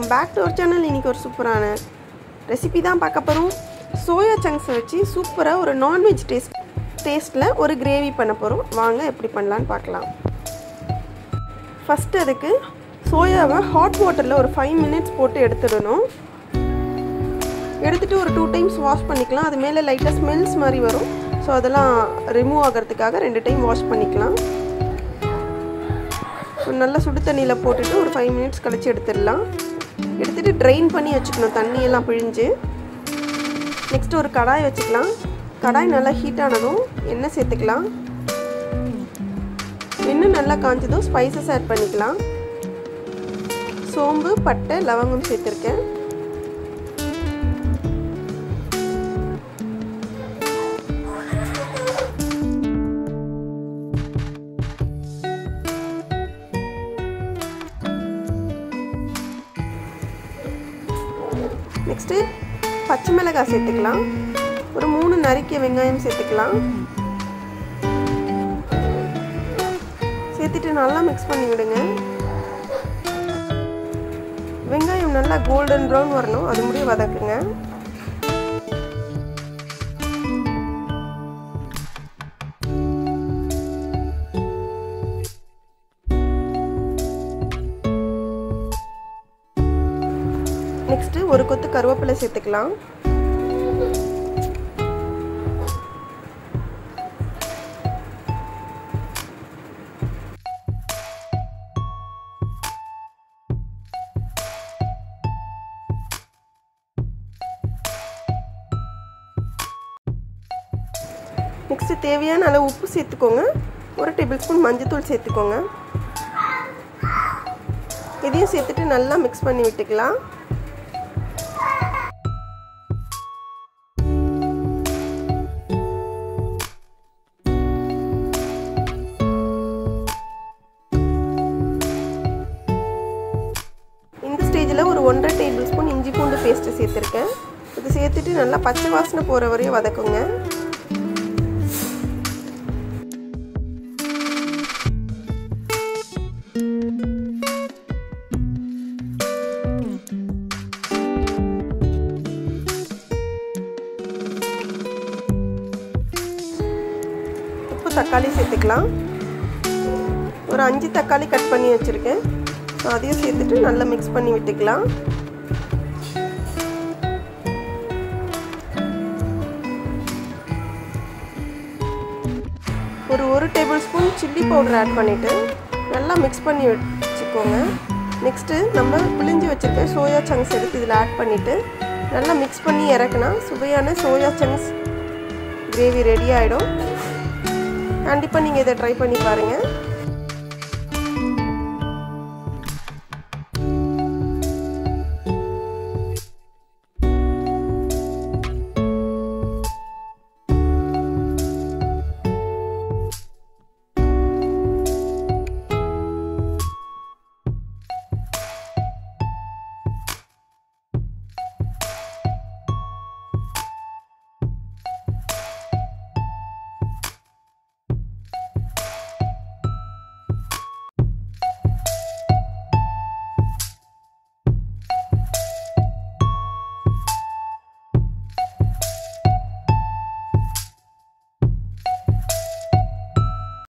welcome back to our channel இன்றைக்கி ஒரு சூப்பரான ரெசிபி தான் பார்க்க போகிறோம் சோயா சங்க்ஸை வச்சு சூப்பராக ஒரு நான்வெஜ் டேஸ்ட் டேஸ்ட்டில் ஒரு கிரேவி பண்ண போகிறோம் வாங்க எப்படி பண்ணலான்னு பார்க்கலாம் ஃபஸ்ட்டு அதுக்கு சோயாவை ஹாட் வாட்டரில் ஒரு ஃபைவ் மினிட்ஸ் போட்டு எடுத்துடணும் எடுத்துகிட்டு ஒரு டூ டைம்ஸ் வாஷ் பண்ணிக்கலாம் அது மேலே லைட்டாக ஸ்மெல்ஸ் மாதிரி வரும் ஸோ அதெல்லாம் ரிமூவ் ஆகிறதுக்காக ரெண்டு டைம் வாஷ் பண்ணிக்கலாம் நல்லா சுடு தண்ணியில் போட்டுட்டு ஒரு ஃபைவ் மினிட்ஸ் கழிச்சு எடுத்துடலாம் எடுத்துகிட்டு ட்ரைன் பண்ணி வச்சுக்கணும் தண்ணியெல்லாம் பிழிஞ்சு நெக்ஸ்ட் ஒரு கடாய் வச்சுக்கலாம் கடாய் நல்லா ஹீட் ஆனதும் எண்ணெய் சேர்த்துக்கலாம் எண்ணெய் நல்லா காஞ்சதும் ஸ்பைசஸ் ஆட் பண்ணிக்கலாம் சோம்பு பட்டை லவங்கம் சேர்த்துருக்கேன் நெக்ஸ்ட்டு பச்சை மிளகாய் சேர்த்துக்கலாம் ஒரு மூணு நறுக்கிய வெங்காயம் சேர்த்துக்கலாம் சேர்த்துட்டு நல்லா மிக்ஸ் பண்ணி விடுங்க வெங்காயம் நல்லா கோல்டன் ப்ரௌன் வரணும் அது முடிய வதக்குங்க நெக்ஸ்ட்டு ஒரு கொத்து கருவேப்பிலை சேர்த்துக்கலாம் நெக்ஸ்ட்டு தேவையான அளவு உப்பு சேர்த்துக்கோங்க ஒரு டேபிள் ஸ்பூன் மஞ்சத்தூள் சேர்த்துக்கோங்க இதையும் சேர்த்துட்டு நல்லா மிக்ஸ் பண்ணி விட்டுக்கலாம் இந்த ஸ்டேஜில் ஒரு ஒன்றரை டேபிள் ஸ்பூன் இஞ்சி பூண்டு பேஸ்ட்டு சேர்த்துருக்கேன் இது சேர்த்துட்டு நல்லா பச்சை வாசனை போகிற வரையும் வதக்குங்க உப்பு தக்காளி சேர்த்துக்கலாம் ஒரு அஞ்சு தக்காளி கட் பண்ணி வச்சுருக்கேன் ஸோ அதையும் சேர்த்துட்டு நல்லா மிக்ஸ் பண்ணி விட்டுக்கலாம் ஒரு ஒரு tablespoon chilli powder add பண்ணிவிட்டு நல்லா மிக்ஸ் பண்ணி வச்சுக்கோங்க நெக்ஸ்ட்டு நம்ம பிழிஞ்சு வச்சுருக்க சோயா சங்க்ஸ் எடுத்து இதில் ஆட் பண்ணிவிட்டு நல்லா மிக்ஸ் பண்ணி இறக்குனா சுவையான சோயா சங்க்ஸ் கிரேவி ரெடி ஆகிடும் கண்டிப்பாக நீங்கள் இதை ட்ரை பண்ணி பாருங்கள்